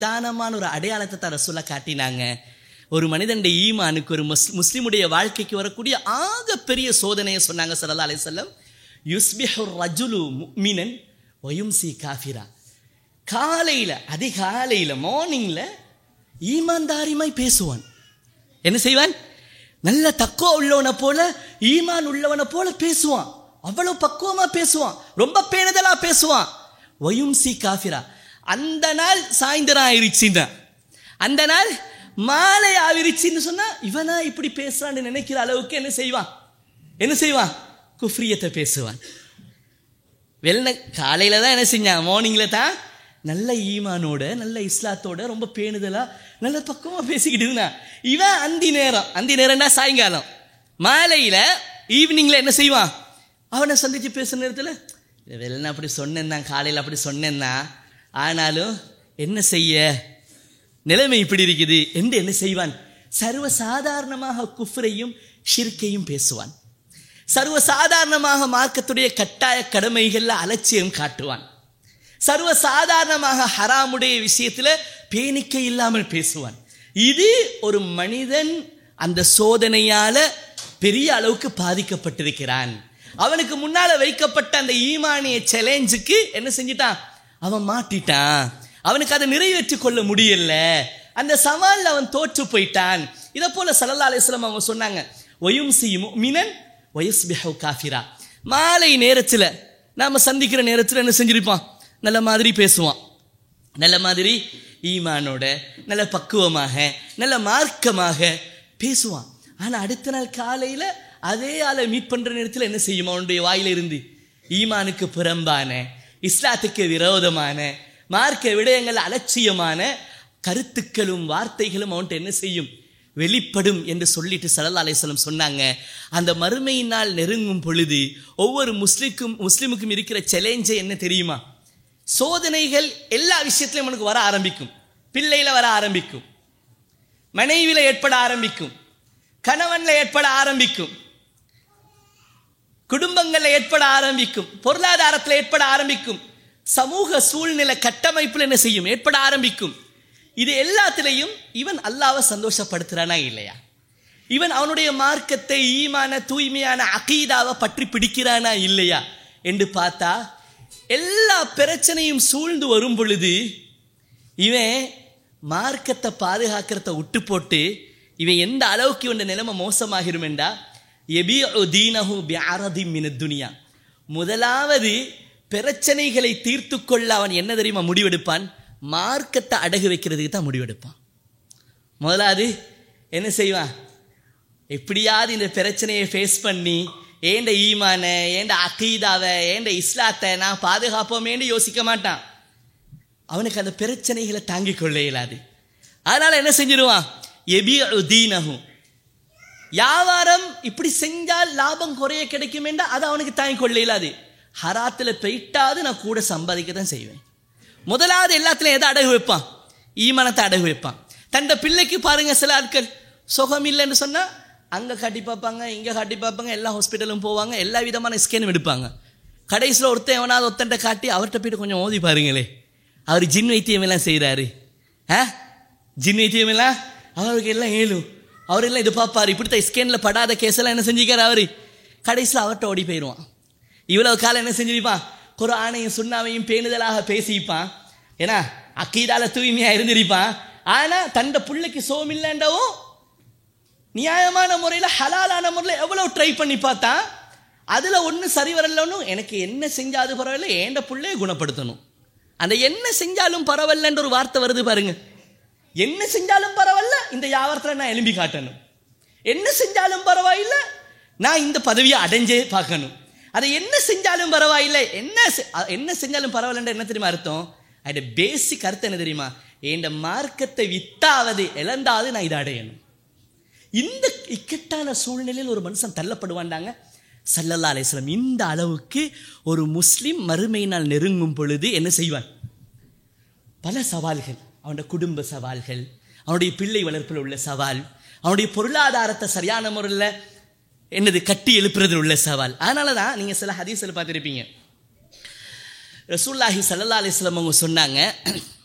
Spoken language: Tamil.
தானமான ஒரு அடையாளத்தை தான் ரசூலா காட்டினாங்க ஒரு மனிதனுடைய ஈமானுக்கு ஒரு முஸ் முஸ்லிமுடைய வாழ்க்கைக்கு வரக்கூடிய ஆக பெரிய சோதனையை சொன்னாங்க சல்லா அலிசல்லம் யுஸ்பிஹு ரஜுலு முக்மினன் வயும்சி காஃபிரா காலையில் அதிகாலையில் மார்னிங்கில் ஈமான்தாரிமாய் பேசுவான் என்ன செய்வான் நல்ல தக்குவா உள்ளவனை போல ஈமான் உள்ளவனை போல பேசுவான் அவ்வளவு பக்குவமா பேசுவான் ரொம்ப பேணுதலா பேசுவான் வயும்சி காஃபிரா அந்த நாள் சாயந்தரம் ஆயிருச்சுன்னா அந்த நாள் மாலை ஆவிருச்சுன்னு சொன்னா இவனா இப்படி பேசுறான்னு நினைக்கிற அளவுக்கு என்ன செய்வான் என்ன செய்வான் குஃப்ரியத்தை பேசுவான் வெள்ள காலையில தான் என்ன செஞ்சான் மார்னிங்ல தான் நல்ல ஈமானோட நல்ல இஸ்லாத்தோட ரொம்ப பேணுதலா நல்ல பக்கமா பேசிக்கிட்டு இருந்தான் இவன் அந்தி நேரம் அந்தி நேரம்னா சாயங்காலம் மாலையில ஈவினிங்ல என்ன செய்வான் அவனை சந்திச்சு பேசுற நேரத்தில் வெள்ளன அப்படி சொன்னேன் தான் காலையில் அப்படி சொன்னேன் தான் ஆனாலும் என்ன செய்ய நிலைமை இப்படி இருக்குது என்று என்ன செய்வான் சர்வ சாதாரணமாக குஃப்ரையும் ஷிர்கையும் பேசுவான் சர்வ சாதாரணமாக மார்க்கத்துடைய கட்டாய கடமைகள்ல அலட்சியம் காட்டுவான் சர்வ சாதாரணமாக ஹராமுடைய விஷயத்துல பேணிக்கை இல்லாமல் பேசுவான் இது ஒரு மனிதன் அந்த சோதனையால பெரிய அளவுக்கு பாதிக்கப்பட்டிருக்கிறான் அவனுக்கு முன்னால வைக்கப்பட்ட அந்த ஈமானிய சேலஞ்சுக்கு என்ன செஞ்சிட்டான் அவன் மாட்டிட்டான் அவனுக்கு அதை நிறைவேற்றி கொள்ள முடியல அந்த சவால்ல அவன் தோற்று போயிட்டான் இதை போல சல்லா அலிஸ்லாம் அவங்க சொன்னாங்க ஒயும் சி மினன் வயஸ்பிஹவ் காஃபிரா மாலை நேரத்தில் நாம் சந்திக்கிற நேரத்தில் என்ன செஞ்சிருப்பான் நல்ல மாதிரி பேசுவான் நல்ல மாதிரி ஈமானோட நல்ல பக்குவமாக நல்ல மார்க்கமாக பேசுவான் ஆனால் அடுத்த நாள் காலையில் அதே ஆளை மீட் பண்ணுற நேரத்தில் என்ன செய்யும் அவனுடைய வாயில இருந்து ஈமானுக்கு புறம்பான இஸ்லாத்துக்கு விரோதமான மார்க்க விடயங்கள் அலட்சியமான கருத்துக்களும் வார்த்தைகளும் அவன்கிட்ட என்ன செய்யும் வெளிப்படும் என்று சொல்லிட்டு சல்லா அலிஸ்லம் சொன்னாங்க அந்த மறுமையினால் நெருங்கும் பொழுது ஒவ்வொரு முஸ்லிக்கும் முஸ்லிமுக்கும் இருக்கிற சேலஞ்சை என்ன தெரியுமா சோதனைகள் எல்லா விஷயத்திலும் அவனுக்கு வர ஆரம்பிக்கும் பிள்ளையில வர ஆரம்பிக்கும் மனைவியில ஏற்பட ஆரம்பிக்கும் கணவன்ல ஏற்பட ஆரம்பிக்கும் குடும்பங்கள்ல ஏற்பட ஆரம்பிக்கும் பொருளாதாரத்தில் ஏற்பட ஆரம்பிக்கும் சமூக சூழ்நிலை கட்டமைப்பில் என்ன செய்யும் ஏற்பட ஆரம்பிக்கும் இது எல்லாத்திலையும் இவன் அல்லாவை சந்தோஷப்படுத்துறானா இல்லையா இவன் அவனுடைய மார்க்கத்தை ஈமான தூய்மையான அகீதாவை பற்றி பிடிக்கிறானா இல்லையா என்று பார்த்தா எல்லா பிரச்சனையும் சூழ்ந்து வரும் பொழுது இவன் மார்க்கத்தை பாதுகாக்கிறத விட்டு போட்டு இவன் எந்த அளவுக்கு இவன் நிலைமை மோசமாகிரும் என்றா எபி தீனஹு பியாரதி மின துனியா முதலாவது பிரச்சனைகளை தீர்த்து கொள்ள அவன் என்ன தெரியுமா முடிவெடுப்பான் மார்க்கத்தை அடகு வைக்கிறதுக்கு தான் முடிவெடுப்பான் முதலாவது என்ன செய்வான் எப்படியாவது இந்த பிரச்சனையை ஃபேஸ் பண்ணி ஏண்ட ஈமான ஏண்ட அகீதாவை ஏண்ட இஸ்லாத்தை நான் பாதுகாப்போமேன்னு யோசிக்க மாட்டான் அவனுக்கு அந்த பிரச்சனைகளை தாங்கிக் கொள்ள இயலாது அதனால என்ன செஞ்சிருவான் எபி தீனகும் வியாபாரம் இப்படி செஞ்சால் லாபம் குறைய கிடைக்கும் என்றால் அதை அவனுக்கு தாங்கிக் கொள்ள இயலாது ஹராத்தில் போயிட்டாவது நான் கூட சம்பாதிக்க தான் செய்வேன் முதலாவது எல்லாத்துலையும் எதை அடகு வைப்பான் ஈமானத்தை அடகு வைப்பான் தந்த பிள்ளைக்கு பாருங்க சில ஆட்கள் சுகம் இல்லைன்னு சொன்னால் அங்கே காட்டி பார்ப்பாங்க இங்கே காட்டி பார்ப்பாங்க எல்லா ஹாஸ்பிட்டலும் போவாங்க எல்லா விதமான ஸ்கேனும் எடுப்பாங்க கடைசியில் ஒருத்தன் எவனாவது ஒருத்தன்ட்ட காட்டி அவர்கிட்ட போயிட்டு கொஞ்சம் ஓதி பாருங்களே அவர் ஜின் வைத்தியம் எல்லாம் செய்கிறாரு ஆ ஜின் வைத்தியம் எல்லாம் அவருக்கு எல்லாம் ஏழும் அவர் எல்லாம் இது பார்ப்பார் இப்படித்தான் ஸ்கேனில் படாத கேஸெல்லாம் என்ன செஞ்சுக்கார் அவர் கடைசியில் அவர்கிட்ட ஓடி போயிடுவான் இவ்வளவு காலம் என்ன செஞ்சிருப்பான் குரானையும் சுண்ணாவையும் பேணுதலாக பேசிப்பான் ஏன்னா அக்கீதால தூய்மையாக இருந்திருப்பான் ஆனால் தண்ட பிள்ளைக்கு சோமில்லைண்டவும் நியாயமான முறையில் ஹலாலான முறையில் எவ்வளோ ட்ரை பண்ணி பார்த்தா அதில் ஒன்றும் சரி வரலன்னு எனக்கு என்ன செஞ்சாது பரவாயில்ல ஏண்ட பிள்ளைய குணப்படுத்தணும் அந்த என்ன செஞ்சாலும் பரவாயில்லன்ற ஒரு வார்த்தை வருது பாருங்க என்ன செஞ்சாலும் பரவாயில்ல இந்த வியாபாரத்தில் நான் எலும்பி காட்டணும் என்ன செஞ்சாலும் பரவாயில்ல நான் இந்த பதவியை அடைஞ்சே பார்க்கணும் அதை என்ன செஞ்சாலும் பரவாயில்லை என்ன என்ன செஞ்சாலும் பரவாயில்லன்ற என்ன தெரியுமா அர்த்தம் அதோட பேசிக் அர்த்தம் என்ன தெரியுமா என் மார்க்கத்தை வித்தாவது இழந்தாவது நான் இதை அடையணும் இந்த இக்கட்டான சூழ்நிலையில் ஒரு மனுஷன் தள்ளப்படுவாண்டாங்க சல்லல்லா அலிஸ்லாம் இந்த அளவுக்கு ஒரு முஸ்லிம் மறுமையினால் நெருங்கும் பொழுது என்ன செய்வான் பல சவால்கள் அவனுடைய குடும்ப சவால்கள் அவனுடைய பிள்ளை வளர்ப்பில் உள்ள சவால் அவனுடைய பொருளாதாரத்தை சரியான முறையில் என்னது கட்டி எழுப்புறதில் உள்ள சவால் அதனால தான் நீங்கள் சில ஹதீஸில் பார்த்துருப்பீங்க ரசூல்லாஹி சல்லா அலிஸ்லாம் அவங்க சொன்னாங்க